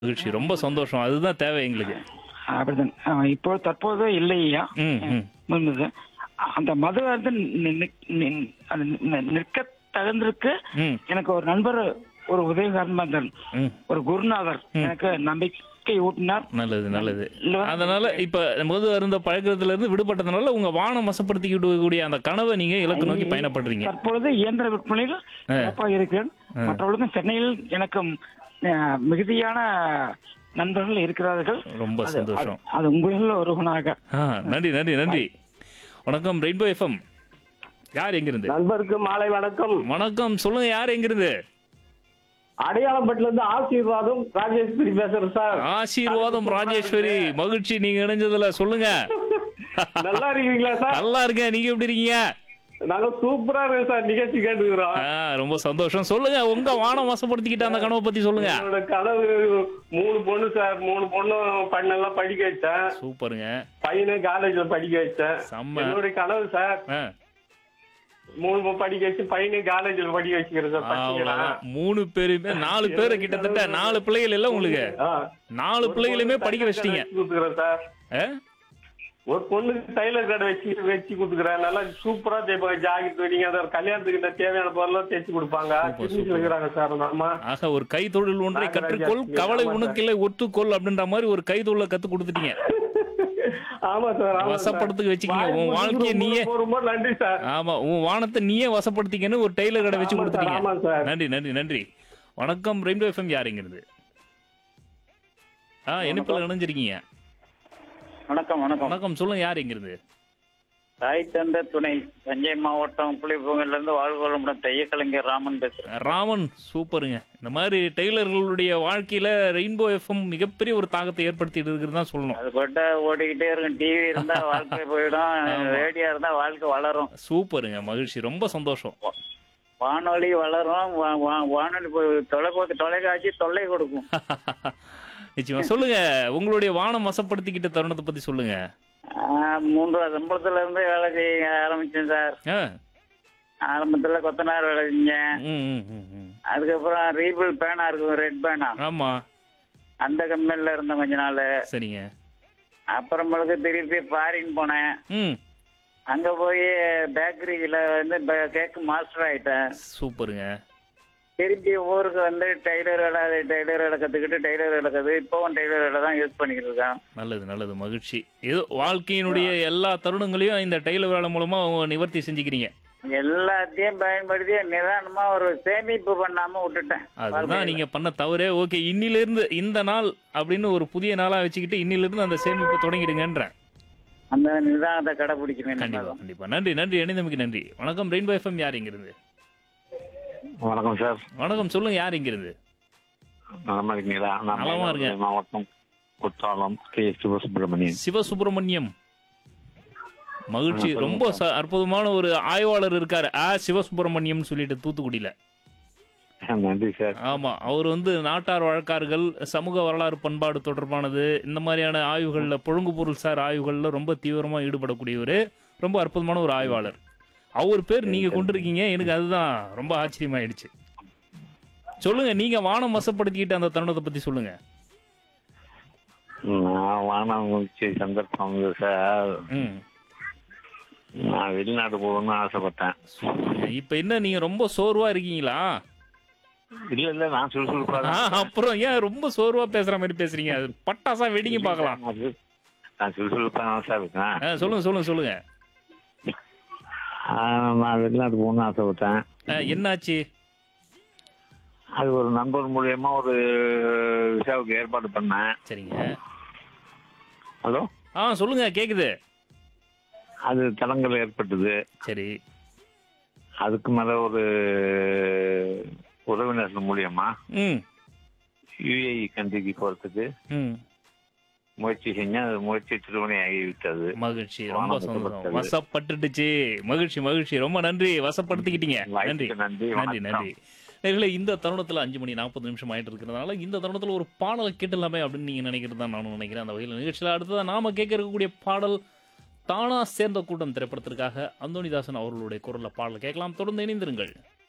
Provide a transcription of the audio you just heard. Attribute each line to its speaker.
Speaker 1: மகிழ்ச்சி ரொம்ப சந்தோஷம் அதுதான் தேவை எங்களுக்கு
Speaker 2: அப்படிதான் ஆஹ் இப்போ தற்போது இல்லையா
Speaker 1: ம் ம்
Speaker 2: முன்பது அந்த மது வந்து நி- நி- நி- அது நி- நிற்க தகுந்திருக்கு
Speaker 1: ம்
Speaker 2: எனக்கு ஒரு நண்பர் ஒரு உதயகாரன்
Speaker 1: ம்
Speaker 2: ஒரு குருநாதர் எனக்கு நம்பிக்கை ஊட்டினார்
Speaker 1: நல்லது நல்லது
Speaker 2: இல்ல-
Speaker 1: அதனால இப்ப மது அருந்த பழக்கத்துல இருந்து விடுபட்டதுனால உங்க வானம் வசப்படுத்திக்கிட்டு கூடிய அந்த கனவை நீங்க இலக்கு நோக்கி பயணப்படுறீங்க
Speaker 2: தற்பொழுது இயந்திர விற்பனையில் சிறப்பாக இருக்கிறேன் மற்றவர்களுக்கும் சென்னையில் எனக்கு ஆஹ், மிகுதியான நண்பர்கள் இருக்கிறார்கள்
Speaker 1: ரொம்ப
Speaker 2: அது-
Speaker 1: சந்தோஷம்
Speaker 2: அது- அது உங்களில் ஒருவனாக
Speaker 1: ஆ நன்றி நன்றி நன்றி வணக்கம் ரெயின்போ எஃப்எம் யார் எங்கிருந்து
Speaker 3: நண்பருக்கு மாலை வணக்கம்
Speaker 1: வணக்கம் சொல்லுங்க யார் எங்கிருந்து
Speaker 3: அடையாளப்பட்டுல இருந்து ஆசீர்வாதம் ராஜேஸ்வரி பேசுறேன் சார்
Speaker 1: ஆசீர்வாதம் ராஜேஸ்வரி மகிழ்ச்சி நீங்க இணைஞ்சதுல சொல்லுங்க
Speaker 3: நல்லா இருக்கீங்களா சார்
Speaker 1: நல்லா இருக்கேன் நீங்க எப்படி இருக்கீங்க
Speaker 3: நாங்க சூப்பரா இருக்கோம் சார் நிகழ்ச்சி கேட்டுக்கிறோம்
Speaker 1: ஆ, ரொம்ப சந்தோஷம் சொல்லுங்க உங்க வானம் வசப்படுத்திக்கிட்ட அந்த கனவை பத்தி சொல்லுங்க
Speaker 3: என்னோட கனவு மூணு பொண்ணு சார் மூணு பொண்ணும் பண்ணெல்லாம் படிக்க வச்சேன்
Speaker 1: சூப்பருங்க
Speaker 3: பையனை காலேஜ்ல படிக்க வச்சேன்
Speaker 1: செம்ம
Speaker 3: என்னுடைய கனவு சார்
Speaker 1: ஆ,
Speaker 3: மூணு பொண்ணு படிக்க வச்சு பையனை காலேஜ்ல படிக்க வச்சுக்கிறேன் சார் படிச்சுக்கிறேன்
Speaker 1: அவ்வளவுதான். மூணு பேருமே நாலு பேரு கிட்டத்தட்ட நாலு பிள்ளைகள் இல்ல உங்களுக்கு
Speaker 3: ஆ.
Speaker 1: நாலு
Speaker 3: ஒரு
Speaker 1: பிள்ளைகளுமே
Speaker 3: பொண்ணு
Speaker 1: படிக்க
Speaker 3: டைலர்
Speaker 1: வச்சிட்டீங்க
Speaker 3: கடை வச்சு கொடுத்துக்கிறேன் சார்
Speaker 1: ஆ?
Speaker 3: ஒரு பொண்ணுக்கு டைலர் கடை வச்சு வச்சு கொடுத்துக்கிறேன் நல்லா சூப்பரா தைப்பாங்க ஜாக்கெட் வெடிங்க அதை கல்யாணத்துக்கு இந்த தேவையான பொருள்லாம் தைச்சு கொடுப்பாங்க
Speaker 1: சூப்பர்,
Speaker 3: திருச்சி இருக்கிறாங்க சார் அந்த அம்மா
Speaker 1: ஆக ஒரு கைத்தொழில் ஒன்றை
Speaker 3: நாகராஜா
Speaker 1: கற்றுக்கொள்
Speaker 3: ஆமா
Speaker 1: கவலை
Speaker 3: சார்.
Speaker 1: உனக்கில்லை ஒத்துக்கொள் அப்படின்ற மாதிரி ஒரு கைத்தொழில கத்து கொடுத்துட்டீங்க
Speaker 3: ஆமா சார் ஆமா சார்.
Speaker 1: வசப்படுத்துக்கு வச்சுக்கீங்க. உன்
Speaker 3: வாய்ப்பு
Speaker 1: வாழ்க்கையை
Speaker 3: கொடுத்து
Speaker 1: நீயே-
Speaker 3: ரொம்ப ரொம்ப நன்றி சார்
Speaker 1: ஆமா உன் வானத்தை நீயே வசப்படுத்திக்கன்னு ஒரு டெய்லர் கடை வச்சு
Speaker 3: ஆமா சார்,
Speaker 1: கொடுத்துட்டீங்க
Speaker 3: ஆமா சார்.
Speaker 1: நன்றி நன்றி நன்றி வணக்கம் ரெயின்போ எஃப்எம் யாருங்கிறது ஆ இனிப்பில் இணைஞ்சிருக்கீங்க
Speaker 4: வணக்கம் வணக்கம்
Speaker 1: வணக்கம் சொல்லுங்க யார் எங்கிருந்து
Speaker 4: தாய் தந்த துணை தஞ்சை மாவட்டம் புளிப்பூங்கல்ல இருந்து வாழ்வளமுடன் தைய கலைஞர் ராமன் பேசுறேன்
Speaker 1: ராமன் சூப்பருங்க இந்த மாதிரி டெய்லர்களுடைய வாழ்க்கையில ரெயின்போ எஃப்எம் மிகப்பெரிய ஒரு தாக்கத்தை ஏற்படுத்திட்டு இருக்குன்னு தான் சொல்லணும்
Speaker 4: அது பட்டா ஓடிக்கிட்டே இருக்கும் டிவி இருந்தா வாழ்க்கை போயிடும் ரேடியோ இருந்தா வாழ்க்கை வளரும்
Speaker 1: சூப்பருங்க மகிழ்ச்சி ரொம்ப சந்தோஷம்
Speaker 4: வானொலி வளரும் வா- வா- வானொலி போய் தொலைபோக்கு தொலைக்காட்சி தொல்லை கொடுக்கும்
Speaker 1: நிச்சயமா சொல்லுங்க உங்களுடைய வானம் வசப்படுத்திக்கிட்ட தருணத்தை பத்தி சொல்லுங்க
Speaker 4: ஆஹ், மூன்றாவது சம்பளத்துல இருந்து வேலை செய்ய ஆரம்பிச்சேன் சார்
Speaker 1: ஆ
Speaker 4: ஆரம்பத்துல கொத்தனார் வேலை செஞ்சேன்
Speaker 1: ம், ம், ம், ம்.
Speaker 4: அதுக்கப்புறம் ரீபிள் பேனா இருக்கும் ரெட் பேனா
Speaker 1: ஆமா
Speaker 4: அந்த கம்பெனில இருந்தேன் கொஞ்ச நாள்
Speaker 1: சரிங்க
Speaker 4: அப்புறமேலுக்கு திருப்பி ஃபாரின் போனேன்
Speaker 1: ம்
Speaker 4: அங்க போய் பேக்கரியில வந்து ப- கேக் மாஸ்டர் ஆயிட்டேன்
Speaker 1: சூப்பருங்க
Speaker 4: திருப்பி ஊருக்கு வந்து டெய்லர் வேலை டெய்லர் வேலை கத்துக்கிட்டு டெய்லர் வேலை கத்து இப்பவும் டெய்லர் வேலை தான் யூஸ் பண்ணிக்கிட்டு இருக்கேன்
Speaker 1: நல்லது நல்லது மகிழ்ச்சி ஏதோ வாழ்க்கையினுடைய எல்லா தருணங்களையும் இந்த டெய்லர் வேலை மூலமா அவங்க நிவர்த்தி செஞ்சுக்கிறீங்க
Speaker 4: எல்லாத்தையும் பயன்படுத்தி நிதானமா ஒரு சேமிப்பு பண்ணாம விட்டுட்டேன்
Speaker 1: அதுதான் நீங்க பண்ண தவறே ஓகே இன்னில இருந்து இந்த நாள் அப்படின்னு ஒரு புதிய நாளா வச்சுக்கிட்டு இன்னில இருந்து அந்த சேமிப்பு தொடங்கிடுங்கன்றேன்
Speaker 4: அந்த நிதானத்தை கடைபிடிக்கணும்
Speaker 1: கண்டிப்பா கண்டிப்பா நன்றி நன்றி இணைந்தமைக்கு நன்றி வணக்கம் ரெயின்போ எஃப்எம் யார் இங்கிருந்து
Speaker 5: வணக்கம் சார்
Speaker 1: வணக்கம் சொல்லுங்க யார் இங்கிருந்து
Speaker 5: நலமா இருக்கீங்களா நான்
Speaker 1: நலமா இருக்கேன்.
Speaker 5: மயிலாடுதுறை மாவட்டம் குற்றாலம் கே சிவசுப்பிரமணியன்
Speaker 1: சிவசுப்பிரமணியம் மகிழ்ச்சி ரொம்ப ச- அற்புதமான ஒரு ஆய்வாளர் இருக்காரு ஆ சிவசுப்பிரமணியம் சொல்லிட்டு தூத்துக்குடியில
Speaker 5: நன்றி சார்
Speaker 1: ஆமா அவர் வந்து நாட்டார் வழக்காறுகள் சமூக வரலாறு பண்பாடு தொடர்பானது இந்த மாதிரியான ஆய்வுகள்ல புழங்கு பொருள் சார் ஆய்வுகள்ல ரொம்ப தீவிரமா ஈடுபடக்கூடியவர் ரொம்ப அற்புதமான ஒரு ஆய்வாளர் அவர் பேர் நீங்க கொண்டிருக்கீங்க எனக்கு அதுதான் ரொம்ப ஆச்சரியமாயிடுச்சு சொல்லுங்க நீங்க வானம் வசப்படுத்திக்கிட்ட அந்த தருணத்தை பத்தி சொல்லுங்க
Speaker 5: நான் வானமுச்சி சந்தர்ப்பம் வந்து சார்
Speaker 1: ம்
Speaker 5: நான் வெளிநாடு போகணும்னு ஆசைப்பட்டேன்
Speaker 1: இப்ப என்ன நீங்க ரொம்ப சோர்வா இருக்கீங்களா
Speaker 5: இல்ல இல்ல நான் சுறுசுறுப்பா
Speaker 1: ஆ,
Speaker 5: தான்
Speaker 1: அப்புறம் ஏன் ரொம்ப சோர்வா பேசுற மாதிரி பேசுறீங்க அது பட்டாசா வெடிங்க பார்க்கலாம்
Speaker 5: நான் சு- நான் சுறுசுறுப்பா தான் சார் இருக்கேன்
Speaker 1: ஆ, சொல்லுங்க சொல்லுங்க சொல்லுங்க
Speaker 5: ஆ, நான் வெளிநாடு போகணும்னு ஆசைப்பட்டேன்
Speaker 1: ஆ, என்னாச்சு
Speaker 5: அது ஒரு நண்பர் மூலியமா ஒரு விசாவுக்கு ஏற்பாடு பண்ணேன்
Speaker 1: சரிங்க
Speaker 5: ஹலோ
Speaker 1: ஆ சொல்லுங்க கேக்குது
Speaker 5: அது தடங்கள் ஏற்பட்டது
Speaker 1: சரி
Speaker 5: அதுக்கு மேல ஒரு உறவினர்கள் மூலியமா
Speaker 1: ம்
Speaker 5: யுஏஇ கண்ட்ரிக்கு போறதுக்கு
Speaker 1: ம்
Speaker 5: முயற்சி செஞ்சேன் அது முயற்சி திருமணி ஆகிவிட்டது
Speaker 1: மகிழ்ச்சி ரொம்ப
Speaker 5: வானம்
Speaker 1: சந்தோஷம்
Speaker 5: வசப்பட்டது.
Speaker 1: வசப்பட்டுடுச்சு மகிழ்ச்சி மகிழ்ச்சி ரொம்ப நன்றி வசப்படுத்திக்கிட்டீங்க நன்றி
Speaker 5: வாய்ப்புக்கு நன்றி
Speaker 1: நன்றி
Speaker 5: வணக்கம்.
Speaker 1: நன்றி நேர்களே இந்த தருணத்தில் அஞ்சு மணி நாற்பது நிமிஷம் ஆயிட்டு இருக்கிறதுனால இந்த தருணத்தில் ஒரு பாடலை கேட்டலாமே அப்படின்னு நீங்கள் நினைக்கிறது தான் நானும் நினைக்கிறேன் அந்த வகையில் நிகழ்ச்சியில் அடுத்ததாக நாம கேட்க இருக்கக்கூடிய பாடல் தானா சேர்ந்த கூட்டம் திரைப்படத்திற்காக அந்தோனிதாசன் அவர்களுடைய குரல்ல பாடல் கேட்கலாம் தொடர்ந்து இணைந்திருங்கள்